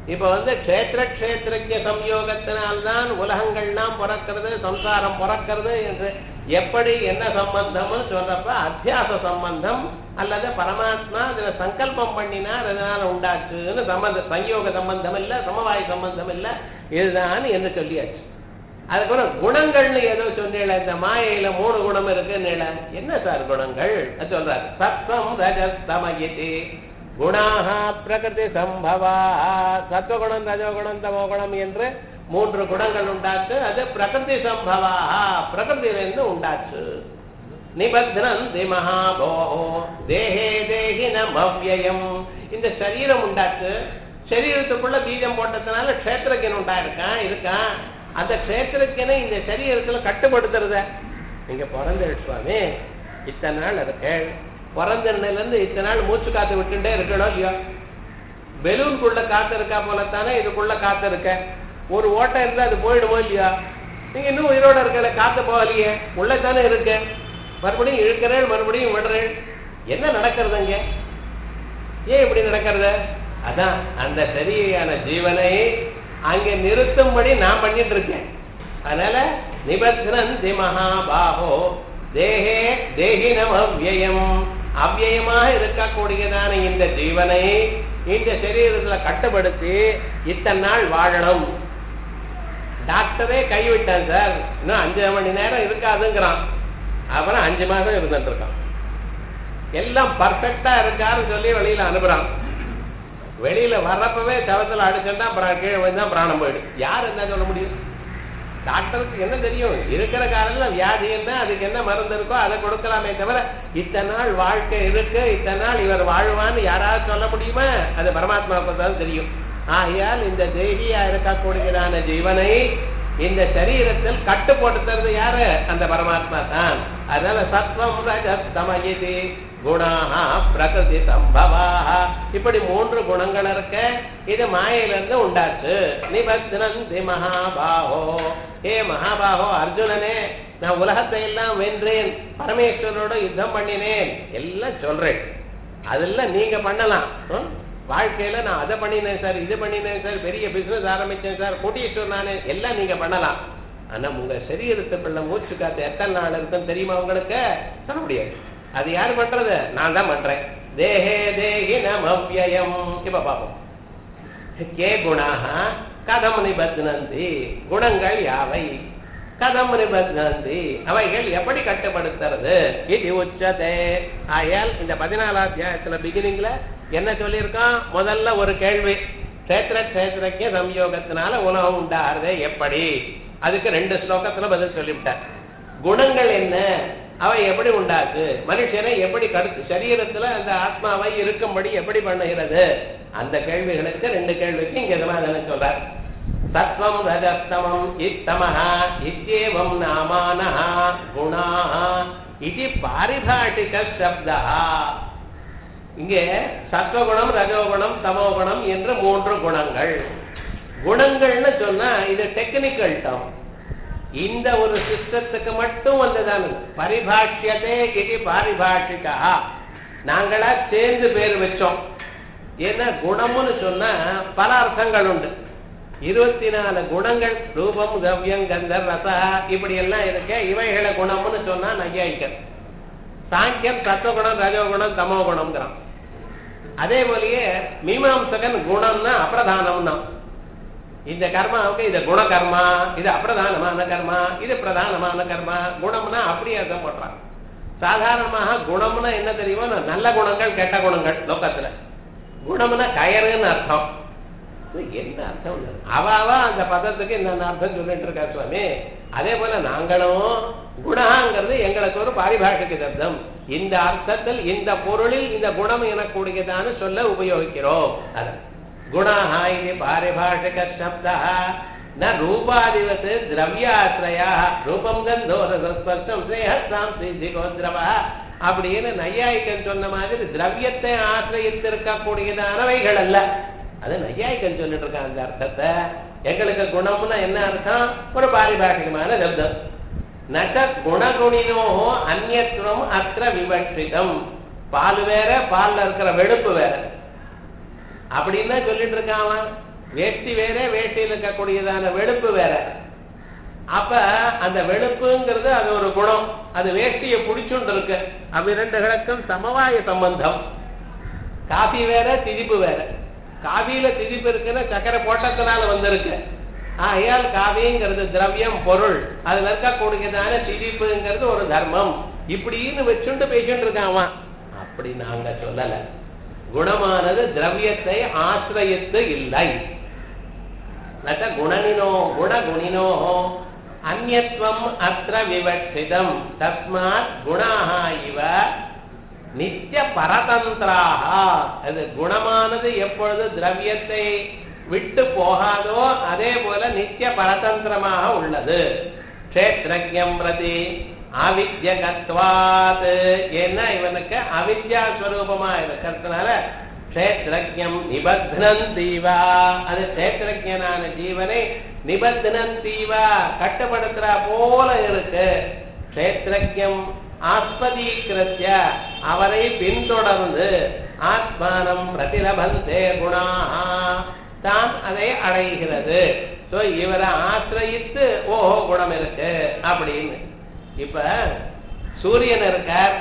இப்ப வந்து க்ஷேத்திர க்ஷேத்திரஜ சம்யோகத்தினால்தான் உலகங்கள்லாம் பிறக்கிறது சம்சாரம் பிறக்கிறது என்று எப்படி என்ன சம்பந்தம்னு சொல்றப்ப அத்தியாச சம்பந்தம் அல்லது பரமாத்மா அதுல சங்கல்பம் பண்ணினார் அதனால உண்டாச்சுன்னு சம்பந்த சம்யோக சம்பந்தம் இல்ல சமவாய சம்பந்தம் இல்ல இதுதான் என்று சொல்லியாச்சு அதுக்கப்புறம் குணங்கள்னு ஏதோ சொன்னீங்கள இந்த மாயையில மூணு குணம் இருக்குன்னு என்ன சார் குணங்கள் அது சொல்றாரு சத்தம் ரஜஸ்தமயதி குணாக பிரகிருதி சம்பவா சத்வகுணம் ரஜோகுணம் தமோகுணம் என்று மூன்று குணங்கள் உண்டாச்சு அது பிரகிருதி சம்பவா பிரகிருதியிலிருந்து உண்டாச்சு நிபத்னந்தி மகாபோ தேஹே தேகினம் அவ்யயம் இந்த சரீரம் உண்டாச்சு சரீரத்துக்குள்ள பீஜம் போட்டதுனால க்ஷேத்திரஜன் உண்டா இருக்கான் இருக்கான் அந்த க்ஷேத்திரஜனை இந்த சரீரத்துல கட்டுப்படுத்துறத நீங்க பிறந்த சுவாமி இத்தனை நாள் இருக்க பிறந்ததுல இருந்து இத்தனை நாள் மூச்சு காத்து விட்டுட்டே இருக்கணும் இல்லையோ பெலூனுக்குள்ள காத்து இருக்கா போலத்தானே இதுக்குள்ள காத்து இருக்க ஒரு ஓட்டம் இருந்தா அது போயிடுமோ இல்லையா நீங்க இன்னும் உயிரோட இருக்கல காத்து போகலையே உள்ள தானே இருக்க மறுபடியும் இழுக்கிறேன் மறுபடியும் விடுறேன் என்ன நடக்கிறது அங்க ஏன் இப்படி நடக்கிறது அதான் அந்த சரியான ஜீவனை அங்க நிறுத்தும்படி நான் பண்ணிட்டு இருக்கேன் அதனால நிபத்னந்தி மகாபாகோ தேகே தேகினம் அவ்யயம் அவ்யயமாக இருக்கக்கூடியதான இந்த ஜீவனை இந்த சரீரத்துல கட்டுப்படுத்தி இத்தனை நாள் வாழணும் டாக்டரே கைவிட்டான் சார் இன்னும் அஞ்சு மணி நேரம் இருக்காதுங்கிறான் அப்புறம் அஞ்சு மாசம் இருந்துட்டு இருக்கான் எல்லாம் பர்ஃபெக்டா இருக்காருன்னு சொல்லி வெளியில அனுப்புறான் வெளியில வர்றப்பவே சவத்துல அடிச்சுட்டா அப்புறம் கீழே வந்து பிராணம் போயிடும் யார் என்ன சொல்ல முடியும் டாக்டருக்கு என்ன தெரியும் இருக்கிற காலத்துல வியாதி என்ன அதுக்கு என்ன மருந்து இருக்கோ அதை கொடுக்கலாமே தவிர இத்தனை நாள் வாழ்க்கை இருக்கு இத்தனை நாள் இவர் வாழ்வான்னு யாராவது சொல்ல முடியுமா அது பரமாத்மாவுக்கு தான் தெரியும் ஆகையால் இந்த தேகியா இருக்கக்கூடியதான ஜீவனை இந்த சரீரத்தில் கட்டுப்படுத்துறது யாரு அந்த பரமாத்மா தான் அதனால சத்வம் ரஜஸ்தமயதி குணாஹா பிரகிருதி சம்பவாக இப்படி மூன்று குணங்கள் இருக்க இது மாயிலிருந்து உண்டாச்சு நிபத்னந்தி மகாபாஹோ ஏ மகாபாஹோ அர்ஜுனனே நான் உலகத்தை எல்லாம் வென்றேன் பரமேஸ்வரனோட யுத்தம் பண்ணினேன் எல்லாம் சொல்றேன் அதெல்லாம் நீங்க பண்ணலாம் ஹம்? வாழ்க்கையில நான் அதை பண்ணினேன் சார் இது பண்ணினேன் சார் பெரிய பிசினஸ் ஆரம்பிச்சேன் சார் கோட்டீஸ்வர் நானே எல்லாம் நீங்க பண்ணலாம் ஆனா உங்க சரீரத்துக்குள்ள மூச்சு காத்து எத்தனை நாள் இருக்குன்னு தெரியுமா உங்களுக்கு சொல்ல முடியாது அது யாரு பண்றது நான் தான் பண்றேன் தேஹே தேகி நமவ்யயம் இப்ப பாப்போம் கே குணாக கதம் நிபத்னந்தி குணங்கள் யாவை கதம் நிபத்னந்தி அவைகள் எப்படி கட்டுப்படுத்துறது இது உச்சதே ஆயால் இந்த பதினாலாம் அத்தியாயத்துல பிகினிங்ல என்ன சொல்லியிருக்கான் முதல்ல ஒரு கேள்வி கஷேத்திர கஷேத்திரக்கு சம்யோகத்தினால உணவு உண்டாருது எப்படி அதுக்கு ரெண்டு ஸ்லோகத்துல பதில் சொல்லிவிட்டார் குணங்கள் என்ன அவை எப்படி உண்டாக்கு மனுஷனை எப்படி கடுத்து சரீரத்துல அந்த ஆத்மாவை இருக்கும்படி எப்படி பண்ணுகிறது அந்த கேள்விகளுக்கு ரெண்டு கேள்விக்கு இங்க சமாதானம் சொல்றார் சத்வம் ரஜஸ்தமம் இத்தமஹ இத்யேவம் நாமானஹ குணாஹ இது பாரிபாஷிக சப்தா இங்கே சத்வகுணம் ரஜோகுணம் தமோகுணம் என்று மூன்று குணங்கள் குணங்கள்னு சொன்னா இது டெக்னிக்கல் டேர்ம் இந்த ஒரு சிஸ்டத்துக்கு மட்டும் வந்ததான பரிபாஷ்யதே இது பாரிபாஷிகா நாங்களா சேர்ந்து பேர் வச்சோம் ஏன்னா குணம்னு சொன்னா பல அர்த்தங்கள் உண்டு இருபத்தி நாலு குணங்கள் ரூபம் கவ்யம் கந்தர் ரசா இப்படி எல்லாம் இருக்க இவைகளை குணம்னு சொன்னா நையாயிக்கர் சாங்கியம் சத்துவகுணம் ரஜோகுணம் தமோ குணம்ங்கிறான் அதே போலயே மீமாம்சகன் குணம்னா அப்பிரதானம்னா இந்த கர்மாவுக்கு இது குண கர்மா இது அப்பிரதானமான கர்மா இது பிரதானமான கர்மா குணம்னா அப்படியே அர்த்தம் போடுறான் சாதாரணமாக குணம்னா என்ன தெரியுமோ நல்ல குணங்கள் கெட்ட குணங்கள் லோக்கத்துல குணம்னா கயறுன்னு அர்த்தம் இது என்ன அர்த்தம் அவ அவ அந்த பதத்துக்கு என்ன அர்த்தம் சொல்லிட்டு இருக்கா சுவாமி அதே போல நாங்களும் குணாங்கிறது எங்களுக்கு ஒரு பாரிபாஷிக சப்தம் இந்த அர்த்தத்தில் இந்த பொருளில் இந்த குணம் எனக்கூடியதான்னு சொல்ல உபயோகிக்கிறோம் அதான் குணாஹ இது பாரிபாஷிக சப்தா ந ரூபாதிவத் திரவியாசிரயா ரூபம் கந்தோ ரசஸ்பர்ஷம் ஸ்னேகசாம் சித்திகோத்ரவா அப்படின்னு நையாயிக்கன் சொன்ன மாதிரி திரவியத்தை ஆசிரியத்திருக்கக்கூடியதானவைகள் அல்ல அது நையாயிக்கன் சொல்லிட்டு இருக்கான் அந்த அர்த்தத்தை எங்களுக்கு குணம்னா என்ன அர்த்தம் ஒரு பாரிபாஷிகமான சப்தம் நட குணகுணினோ அந்நியத்துவம் அற்ற விவட்சிதம் பால் வேற பால்ல இருக்கிற வெடுப்பு வேற அப்படின்னு சொல்லிட்டு இருக்கான் அவன் வேஷ்டி வேற வேஷ்டியில் இருக்கக்கூடியதான வெளுப்பு வேற அப்ப அந்த வெளுப்புங்கிறது அது ஒரு குணம் அது வேஷ்டியை பிடிச்சுண்டு இருக்கு அப்படி ரெண்டு கிழக்கும் சமவாய சம்பந்தம் காஃபி வேற திதிப்பு வேற காஃபியில திதிப்பு இருக்குன்னா சக்கரை போட்டத்தினால வந்திருக்கு ஆகையால் காவிங்கிறது திரவியம் பொருள் அதுல இருக்கக்கூடியதான திதிப்புங்கிறது ஒரு தர்மம் இப்படின்னு வச்சுண்டு பேசிட்டு இருக்கான் அவன் அப்படி நாங்க சொல்லல குணமானது திரவியத்தை ஆசிரியத்து இல்லை ந ச குணனினோ குணகுணினோ அந்யத்வம் அத்திர விவட்சிதம் தஸ்மாத் குணாக இவ நித்திய பரதந்திராக அது குணமானது எப்பொழுது திரவியத்தை விட்டு போகாதோ அதே போல நித்திய பரதந்திரமாக உள்ளது க்ஷேத்ரஜம் பிரதி அவித்யகத்வாத் ஏன்னா இவனுக்கு அவித்யா ஸ்வரூபமா இருக்கிறதுனால க்ஷேத்ரஜம் நிபத்னந்தீவா அது க்ஷேத்ரஜனான ஜீவனை நிபத்னந்தீவா கட்டுப்படுத்துறா போல இருக்கு க்ஷேத்ரஜம் ஆஸ்பதீகிருத்திய அவரை பின்தொடர்ந்து ஆத்மானம் பிரதிலபந்தே குணாஹா தான் அதை அடைகிறது சோ இவரை ஆசிரயித்து ஓஹோ குணம் இருக்கு அப்படின்னு இப்ப சூரியன் இருக்கார்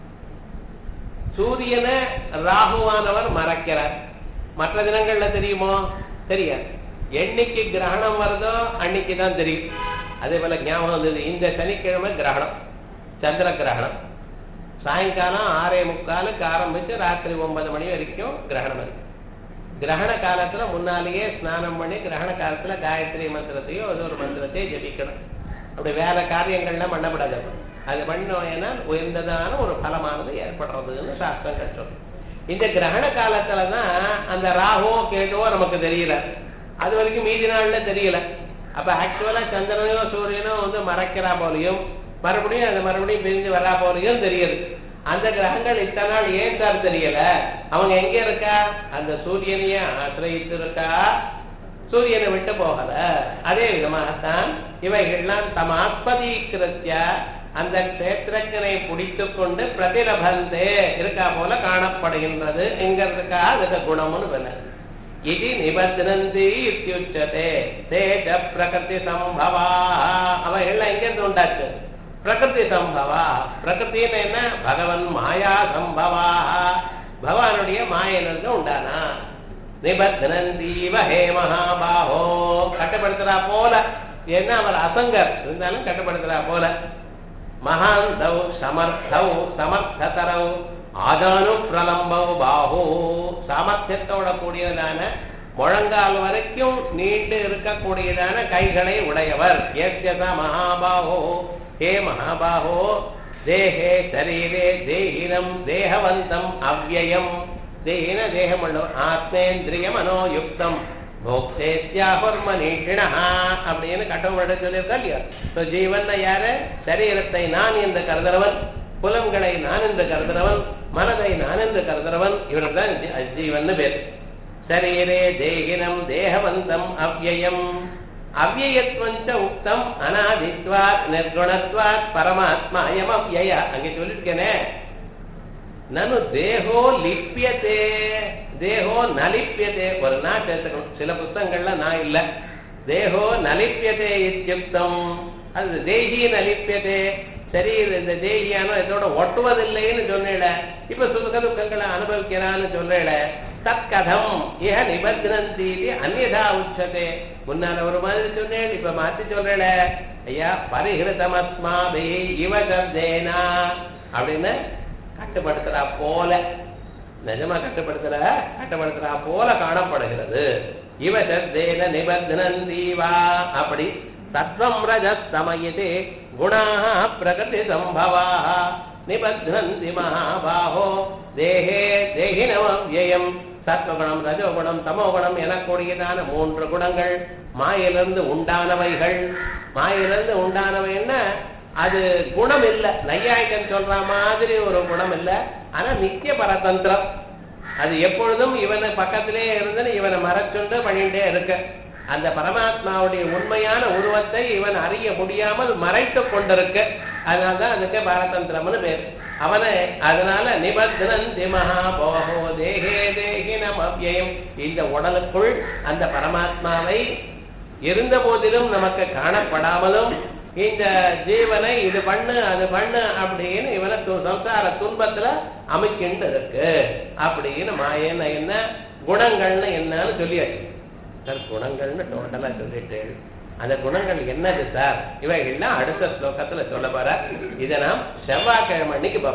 சூரியனை ராகுவானவர் மறைக்கிறார் மற்ற தினங்கள்ல தெரியுமோ தெரியாது என்னைக்கு கிரகணம் வருதோ அன்னைக்கு தான் தெரியும் அதே போல ஞாபகம் வந்தது இந்த சனிக்கிழமை கிரகணம் சந்திர கிரகணம் சாயங்காலம் ஆறே முக்காலுக்கு ஆரம்பிச்சு ராத்திரி ஒன்பது மணி வரைக்கும் கிரகணம் இருக்கு கிரகண காலத்துல முன்னாலேயே ஸ்நானம் பண்ணி கிரகண காலத்துல காயத்ரி மந்திரத்தையோ ஏதோ ஒரு மந்திரத்தையோ ஜபிக்கணும் அப்படி வேற காரியங்கள்லாம் பண்ணப்படாது அது பண்ணோம்னா உயர்ந்ததான ஒரு பலமானது ஏற்படுறதுன்னு சாஸ்திரங்கள் சொல்லும் இந்த கிரகண காலத்துல தான் அந்த ராகுவோ கேட்டுவோ நமக்கு தெரியல அது வரைக்கும் மீதி நாள்ல தெரியல அப்ப ஆக்சுவலா சந்திரனையோ சூரியனோ வந்து மறைக்கிறா போலையும் மறுபடியும் அது மறுபடியும் பிரிஞ்சு வரா போலையும் தெரியுது அந்த கிரகங்கள் இத்தனை நாள் ஏன் சார் தெரியல அவங்க எங்க இருக்கா அந்த சூரியனையே ஆசிரயித்து இருக்கா சூரியனை விட்டு போகல அதே விதமாகத்தான் இவைகள்லாம் தம் ஆஸ்பதீகிருத்திய அந்த கஷேத்திரஜனை பிடித்து கொண்டு பிரதிலபந்தே இருக்கா போல காணப்படுகின்றது எங்கிறதுக்கா அதுக்கு குணம்னு வேலை இது நிபந்தனந்தி இத்தியுச்சதே தேஜ பிரகிருதி சம்பவா அவைகள்லாம் எங்கிருந்து உண்டாச்சு பிரகிருதி சம்பவா பிரகிருத்தின்னு என்ன பகவன் மாயா சம்பவா பகவானுடைய மாயிலிருந்து உண்டானா நிபந்தனந்தீவ ஹே மகாபாஹோ கட்டுப்படுத்துறா போல என்ன அவர் அசங்கர் இருந்தாலும் கட்டுப்படுத்துறா போல மகாந்தௌ சமர்த்தௌ சமர்த்ததரௌ ஆதானு பிரலம்பௌ பாஹோ சாமர்த்தியத்தோட கூடியதான முழங்கால் வரைக்கும் நீண்டு இருக்கக்கூடியதான கைகளை உடையவர் ஏத்தியத மகாபாஹோ ஹே மகாபாஹோ தேஹே சரீரே தேகினம் தேகவந்தம் அவ்வயம் தேகின தேகம் உள்ளவர் ஆத்மேந்திரிய மனோயுக்தம் போக்தேத்யாஹுர்மனீஷிணா அப்படின்னு கட்டவங்களோட சொல்லியிருக்கா இல்லையா ஸோ ஜீவன் யாரு சரீரத்தை நான் என்று கருதுறவன் புலன்களை நான் என்று கருதுறவன் மனதை நான் என்று கருதுறவன் இவனுக்கு தான் ஜீவன் பேர் சரீரே தேகினம் தேகவந்தம் அவ்வயம் அவ்வயத்வஞ்ச உக்தம் அனாதித்வாத் நிர்குணத்வாத் பரமாத்மா அயம் அவ்வய அங்கே சொல்லிருக்கேனே நனு தேகோ லிப்பியதே தேகோ நலிப்பியதே ஒரு நான் சேர்த்துக்கணும் சில புத்தகங்கள்ல நான் இல்ல தேகோ நலிப்பியதே இத்தியுக்தம் அது தேகி நலிப்பியதே சரி இந்த தேகியானோ இதோட ஒட்டுவதில்லைன்னு சொன்னேல இப்ப சுக துக்கங்களை அனுபவிக்கிறான்னு சொல்றேல தற்கதம் இஹ நிபந்தனந்தி அந்நியதா உச்சதே முன்னால ஒரு மாதிரி சொன்னேன் இப்ப மாத்தி சொல்றேல ஐயா பரிஹிருதமஸ்மாபி இவ சப்தேனா அப்படின்னு கட்டுப்படுத்துறா போல நிஜமா கட்டுப்படுத்துற கட்டுப்படுத்துறா போல காணப்படுகிறது இவ சப்தேன நிபந்தனந்தீவா அப்படி தத்வம் ரஜஸ்தமயதே குணாः பிரகிருதி சம்பவாः நிபத்னந்தி மகாபாஹோ தேகே தேகினமவ்யயம் சத்வகுணம் ரஜோகுணம் தமோகுணம் எனக்கூடியதான மூன்று குணங்கள் மாயிலிருந்து உண்டானவைகள் மாயிலிருந்து உண்டானவை என்ன அது குணம் இல்லை நையாயிக்கன் சொல்ற மாதிரி ஒரு குணம் இல்லை ஆனா நித்திய பரதந்திரம் அது எப்பொழுதும் இவனை பக்கத்திலே இருந்து இவனை மறைச்சுண்டு பண்ணிட்டே இருக்க அந்த பரமாத்மாவுடைய உண்மையான உருவத்தை இவன் அறிய முடியாமல் மறைத்து கொண்டிருக்க அதனால்தான் அதுக்கு பாரதந்திரம்னு பேர் அவனை அதனால நிபத்னந்தி மகாபோகோ தேகே தேகினம் அவ்யயம் இந்த உடலுக்குள் அந்த பரமாத்மாவை இருந்த போதிலும் நமக்கு காணப்படாமலும் இந்த ஜீவனை இது பண்ணு அது பண்ணு அப்படின்னு இவனை து- சம்சார துன்பத்துல அமைக்கின்ற இருக்கு அப்படின்னு மாயன்னு என்ன குணங்கள்னு என்னன்னு சொல்லியாச்சு சார் குணங்கள்னு டோட்டலா சொல்லிட்டு அந்த குணங்கள் என்னது சார் இவைகள்லாம் அடுத்த ஸ்லோகத்துல சொல்ல போற இதை நாம் செவ்வாய்க்கிழமை அன்னைக்கு பார்ப்போம்